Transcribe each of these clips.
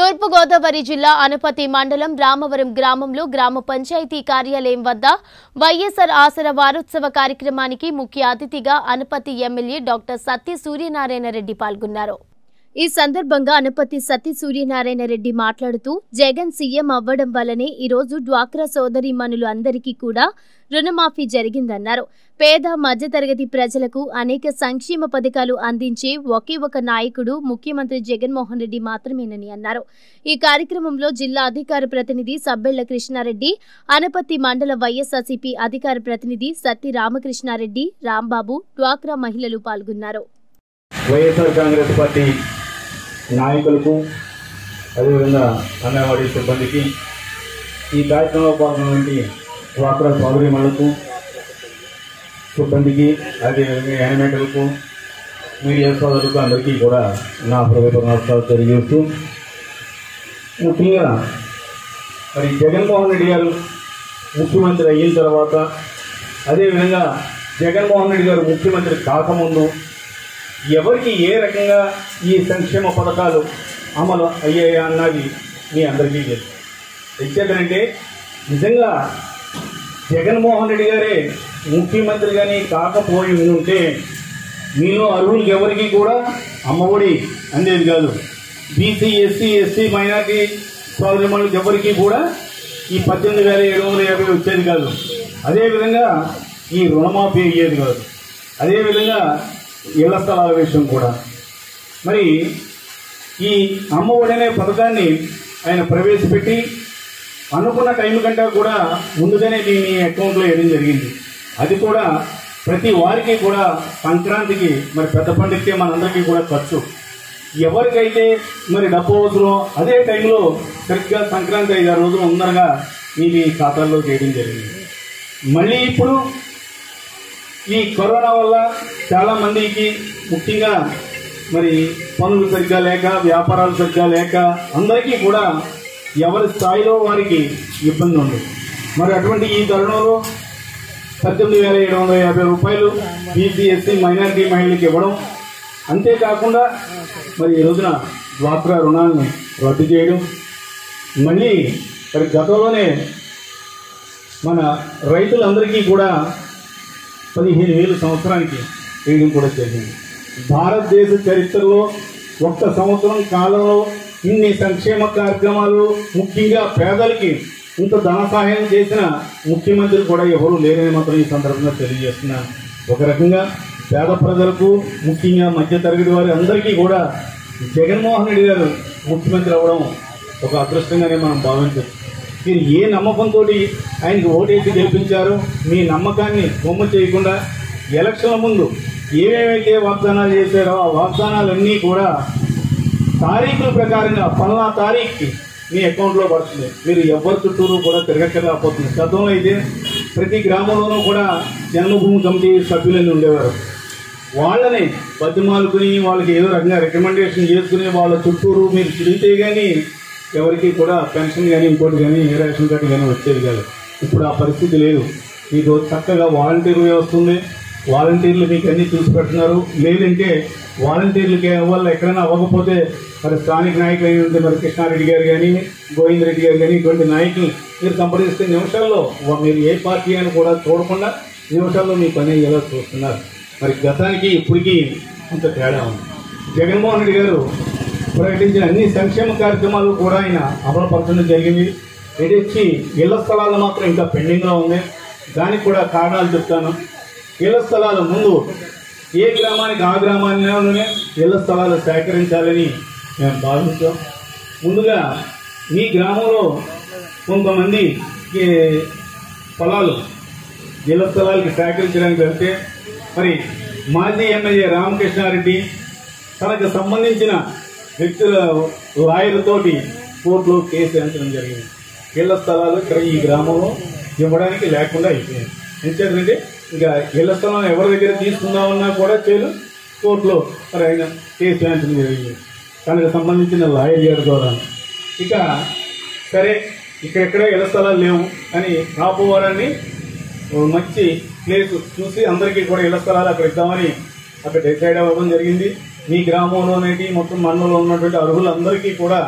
తూర్పుగోదావరి జిల్లా అనపతి మండలం రామవరం గ్రామంలో గ్రామ పంచాయతీ కార్యాలయం వద్ద వైఎస్ఆర్ ఆసర వారోత్సవ కార్యక్రమానికి ముఖ్య అతిథిగా అనపతి ఎమ్మెల్యే డాక్టర్ సత్య సూర్యనారాయణ రెడ్డి పాల్గొన్నారు ఈ సందర్భంగా అనపతి సత్య సూర్యనారాయణ రెడ్డి మాట్లాడుతూ జగన్ సీఎం అవ్వడం వల్లనే ఈరోజు డ్వాక్రా సోదరీమణులు అందరికీ కూడా రుణమాఫీ జరిగిందన్నారు పేద మధ్యతరగతి ప్రజలకు అనేక సంక్షేమ పథకాలు అందించే ఒకే ఒక నాయకుడు ముఖ్యమంత్రి జగన్మోహన్ రెడ్డి మాత్రమేనని అన్నారు ఈ కార్యక్రమంలో జిల్లా అధికార ప్రతినిధి సబ్బెళ్ల కృష్ణారెడ్డి అనపతి మండల వైఎస్ఆర్సీపీ అధికార ప్రతినిధి సత్తి రామకృష్ణారెడ్డి రాంబాబు డ్వాక్రా మహిళలు పాల్గొన్నారు వైఎస్ఆర్ కాంగ్రెస్ పార్టీ నాయకులకు అదేవిధంగా అంగన్వాడీ సిబ్బందికి ఈ కార్యక్రమంలో పాల్గొన్నటువంటి డ్వాక్రా సోదరిమణులకు సిబ్బందికి అదేవిధంగా యానిమేటర్లకు మీడియా సోదరులకు అందరికీ కూడా నా హృదయపూర్వక నమస్కారాలు తెలియజేస్తూ ముఖ్యంగా మరి జగన్మోహన్ రెడ్డి గారు ముఖ్యమంత్రి అయిన తర్వాత అదేవిధంగా జగన్మోహన్ రెడ్డి గారు ముఖ్యమంత్రి కాకముందు ఎవరికి ఏ రకంగా ఈ సంక్షేమ పథకాలు అమలు అయ్యాయా అన్నది మీ అందరికీ తెలుసు ఎందుకంటే నిజంగా జగన్మోహన్ రెడ్డి గారే ముఖ్యమంత్రి కానీ కాకపోయి ఉంటే మీలో అర్హులకి ఎవరికి కూడా అమ్మఒడి అందేది కాదు బీసీ ఎస్సీ ఎస్సీ మైనార్టీ సోదరిమణులకు ఎవరికి కూడా ఈ పద్దెనిమిది వేల ఏడు వందల యాభై వచ్చేది కాదు అదేవిధంగా ఈ రుణమాఫీ అయ్యేది కాదు అదేవిధంగా ఇళ్ల స్థలాల విషయం కూడా మరి ఈ అమ్మఒడి అనే పథకాన్ని ఆయన ప్రవేశపెట్టి అనుకున్న టైం కంటే కూడా ముందుగానే దీన్ని అకౌంట్లో వేయడం జరిగింది అది కూడా ప్రతి వారికి కూడా సంక్రాంతికి మరి పెద్ద పండుగకే మనందరికీ కూడా ఖర్చు ఎవరికైతే మరి డబ్బు అవసరం అదే టైంలో సరిగ్గా సంక్రాంతి ఐదు ఆరు రోజులు ముందరగా ఇది ఖాతాల్లో చేయడం జరిగింది మళ్ళీ ఇప్పుడు ఈ కరోనా వల్ల చాలా మందికి ముఖ్యంగా మరి పనులు సరిగ్గా లేక వ్యాపారాలు సరిగ్గా లేక అందరికీ కూడా ఎవరి స్థాయిలో వారికి ఇబ్బంది ఉంది మరి అటువంటి ఈ తరుణంలో పద్దెనిమిది వేల ఏడు వందల యాభై రూపాయలు బీసీ ఎస్సీ మైనారిటీ మహిళలకు ఇవ్వడం అంతేకాకుండా మరి ఈ రోజున డ్వాక్రా రుణాలను రద్దు చేయడం మళ్ళీ మరి గతంలోనే మన రైతులందరికీ కూడా పదిహేను వేలు సంవత్సరానికి వేయడం కూడా జరిగింది భారతదేశ చరిత్రలో ఒక్క సంవత్సరం కాలంలో ఇన్ని సంక్షేమ కార్యక్రమాలు ముఖ్యంగా పేదలకి ఇంత ధన సహాయం చేసిన ముఖ్యమంత్రి కూడా ఎవరూ లేరని మాత్రం ఈ సందర్భంగా తెలియజేస్తున్నాను ఒక రకంగా పేద ప్రజలకు ముఖ్యంగా మధ్యతరగతి వారి అందరికీ కూడా జగన్మోహన్ రెడ్డి గారు ముఖ్యమంత్రి అవ్వడం ఒక అదృష్టంగానే మనం భావించవచ్చు మీరు ఏ నమ్మకంతో ఆయనకి ఓటేసి గెలిపించారో మీ నమ్మకాన్ని బొమ్మ చేయకుండా ఎలక్షన్ల ముందు ఏమేమైతే వాగ్దానాలు చేశారో ఆ వాగ్దానాలన్నీ కూడా తారీఖుల ప్రకారంగా పలానా తారీఖుకి మీ అకౌంట్లో పడుతుంది మీరు ఎవరి చుట్టూరు కూడా తిరగక్కర్లేకపోతుంది గతంలో అయితే ప్రతి గ్రామంలోనూ కూడా జన్మభూమి కమిటీ సభ్యులని ఉండేవారు వాళ్ళని బతిమాలుకుని వాళ్ళకి ఏదో రకంగా రికమెండేషన్ చేసుకుని వాళ్ళ చుట్టూరు మీరు తిరిగితే కానీ ఎవరికి కూడా పెన్షన్ కానీ ఇంకోటి కానీ ఏ రేషన్ కార్డు కానీ వచ్చేది కాదు ఇప్పుడు ఆ పరిస్థితి లేదు మీకు చక్కగా వాలంటీర్ వ్యవస్థ ఉంది వాలంటీర్లు మీకు అన్ని చూసి పెడుతున్నారు లేదంటే వాలంటీర్లకి వల్ల ఎక్కడైనా అవ్వకపోతే మరి స్థానిక నాయకులు అయినంటే మరి కృష్ణారెడ్డి గారు కానీ గోవింద్ రెడ్డి గారు కానీ ఇటువంటి నాయకులు మీరు సంప్రదిస్తే నిమిషాల్లో వా- మీరు ఏ పార్టీ అని కూడా చూడకుండా నిమిషాల్లో మీ పని ఎలా చూస్తున్నారు మరి గతానికి ఇప్పటికీ అంత తేడా ఉంది జగన్మోహన్ రెడ్డి గారు ప్రకటించిన అన్ని సంక్షేమ కార్యక్రమాలు కూడా ఆయన అమలుపరచడం జరిగింది ఇచ్చి ఇళ్ల స్థలాలు మాత్రం ఇంకా పెండింగ్లో ఉంది దానికి కూడా కారణాలు చెప్తాను ఇళ్ల స్థలాలు ముందు ఏ గ్రామానికి ఆ గ్రామాల్లోనే ఇళ్ల స్థలాలు సేకరించాలని మేము భావించాం ముందుగా మీ గ్రామంలో కొంతమంది ఈ పొలాలు ఇళ్ల స్థలాలకి సేకరించడానికి వెళ్తే మరి మాజీ ఎమ్మెల్యే రామకృష్ణారెడ్డి తనకు సంబంధించిన వ్యక్తుల లాయర్ తోటి కోర్టులో కేసు వేయించడం జరిగింది ఇళ్ల స్థలాలు ఇక్కడ ఈ గ్రామంలో ఇవ్వడానికి లేకుండా అయిపోయింది ఎందుకంటే ఇంకా ఇళ్ల స్థలం ఎవరి దగ్గర తీసుకుందామన్నా కూడా చేయలు కోర్టులో మరి ఆయన కేసు వేయించడం జరిగింది తనకు సంబంధించిన లాయర్ గారి ద్వారా ఇక సరే ఇక్కడెక్కడ ఇళ్ల స్థలాలు లేవు అని కాపువారాన్ని ఓ మంచి ప్లేస్ చూసి అందరికీ కూడా ఇళ్ల స్థలాలు అక్కడ ఇద్దామని అక్కడ డిసైడ్ అవ్వడం జరిగింది మీ గ్రామంలోనేటి మొత్తం మండలంలో ఉన్నటువంటి అర్హులందరికీ కూడా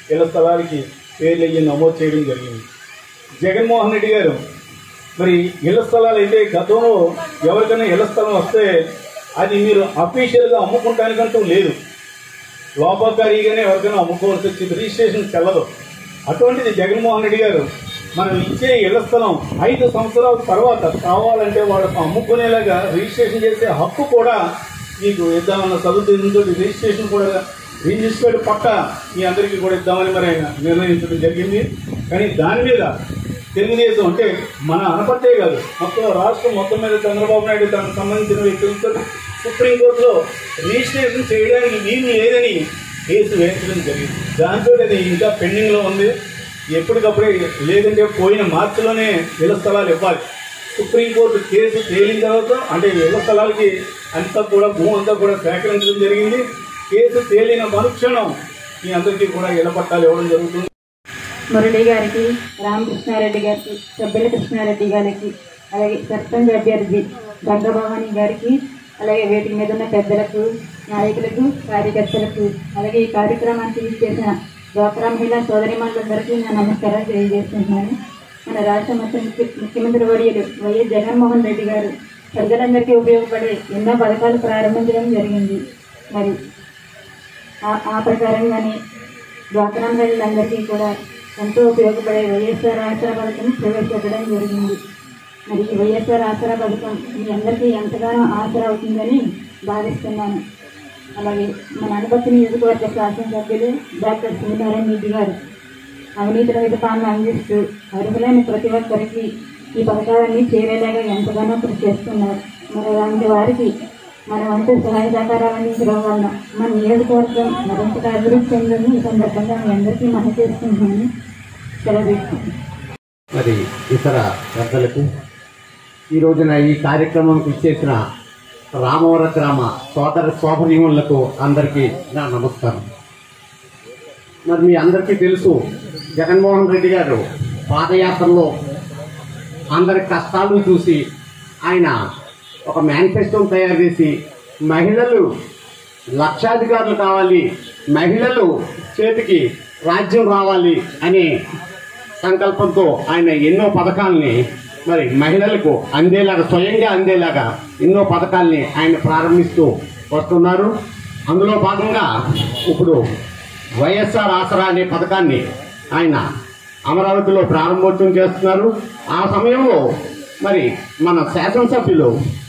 ఇళ్ల స్థలాలకి పేర్లు అయ్యి నమోదు చేయడం జరిగింది జగన్మోహన్ రెడ్డి గారు మరి ఇళ్ల స్థలాలు అయితే గతంలో ఎవరికైనా ఇళ్ల స్థలం వస్తే అది మీరు అఫీషియల్గా అమ్ముకుంటానికంటూ లేదు లోపకారిగానే ఎవరికైనా అమ్ముకోవాల్సి వచ్చింది రిజిస్ట్రేషన్ చెల్లదు అటువంటిది జగన్మోహన్ రెడ్డి గారు మనం ఇచ్చే ఇళ్ల స్థలం ఐదు సంవత్సరాల తర్వాత కావాలంటే వాళ్ళకు అమ్ముకునేలాగా రిజిస్ట్రేషన్ చేసే హక్కు కూడా మీకు ఇద్దామన్న సదుద్దేశంతో రిజిస్ట్రేషన్ కూడా రిజిస్టర్డ్ పట్ట మీ అందరికీ కూడా ఇద్దామని మరి ఆయన నిర్ణయించడం జరిగింది కానీ దాని మీద తెలుగుదేశం అంటే మన అనపట్టే కాదు మొత్తం రాష్ట్రం మొత్తం మీద చంద్రబాబు నాయుడు తనకు సంబంధించిన వ్యక్తులతో సుప్రీంకోర్టులో రిజిస్ట్రేషన్ చేయడానికి వీలు లేదని కేసు వేయించడం జరిగింది దాంతో అది ఇంకా పెండింగ్లో ఉంది ఎప్పటికప్పుడే లేదంటే పోయిన మార్చిలోనే ఇళ్ల స్థలాలు ఇవ్వాలి సుప్రీంకోర్టు కేసు తేలిన తర్వాత అంటే ఇళ్ల స్థలాలకి అంతా కూడా భూమి అంతా కూడా సేకరించడం జరిగింది కేసు తేలిన మరుక్షణం మీ అందరికీ కూడా ఇళ్ల పట్టాలు ఇవ్వడం జరుగుతుంది మురళి గారికి రామకృష్ణారెడ్డి గారికి సభ్యుల కృష్ణారెడ్డి గారికి అలాగే సర్పంచ్ అభ్యర్థి గంగభవాని గారికి అలాగే వేదిక మీద ఉన్న పెద్దలకు నాయకులకు కార్యకర్తలకు అలాగే ఈ కార్యక్రమానికి చేసిన డ్వాక్రా మహిళా సోదరిమణులందరికీ నా నమస్కారాలు తెలియజేస్తున్నాను మన రాష్ట్ర ముఖ్య ముఖ్యమంత్రి వర్యులు వైఎస్ జగన్మోహన్ రెడ్డి గారు ప్రజలందరికీ ఉపయోగపడే ఎన్నో పథకాలు ప్రారంభించడం జరిగింది మరి ఆ- ఆ ప్రకారంగానే డ్వాక్రా మహిళలందరికీ కూడా ఎంతో ఉపయోగపడే వైఎస్ఆర్ ఆసరా పథకం ప్రవేశపెట్టడం జరిగింది మరి ఈ వైఎస్ఆర్ ఆసరా పథకం మీ అందరికీ ఎంతగానో ఆసరా అవుతుందని భావిస్తున్నాను అలాగే మన అనుపత్తి నియోజకవర్గ శాసనసభ్యులు డాక్టర్ శ్రీనారాయణ రెడ్డి గారు అవినీతి రహిత పాలన అందిస్తూ అర్హులైన ప్రతి ఒక్కరికి ఈ పథకాలన్నీ చేరేలాగా ఎంతగానో కృషి చేస్తున్నారు మరి అలాంటి వారికి మన వంతు సహాయ సహకారాలు అందించడం వలన మన నియోజకవర్గం మరింతగా అభివృద్ధి చెందని ఈ సందర్భంగా మీ అందరికీ మనం చేస్తున్నాను సెలవు మరి ఇతర పెద్దలకు ఈ రోజున ఈ కార్యక్రమానికి ఇచ్చేసిన రామవర గ్రామ సోదర శోభనీయులకు అందరికీ నా నమస్కారం మరి మీ అందరికీ తెలుసు జగన్మోహన్ రెడ్డి గారు పాదయాత్రలో అందరి కష్టాలు చూసి ఆయన ఒక మేనిఫెస్టోని తయారు చేసి మహిళలు లక్షాధికారులు కావాలి మహిళలు చేతికి రాజ్యం రావాలి అనే సంకల్పంతో ఆయన ఎన్నో పథకాలని మరి మహిళలకు అందేలాగా స్వయంగా అందేలాగా ఎన్నో పథకాల్ని ఆయన ప్రారంభిస్తూ వస్తున్నారు అందులో భాగంగా ఇప్పుడు వైఎస్ఆర్ ఆసరా అనే పథకాన్ని ఆయన అమరావతిలో ప్రారంభోత్సవం చేస్తున్నారు ఆ సమయంలో మరి మన శాసనసభ్యులు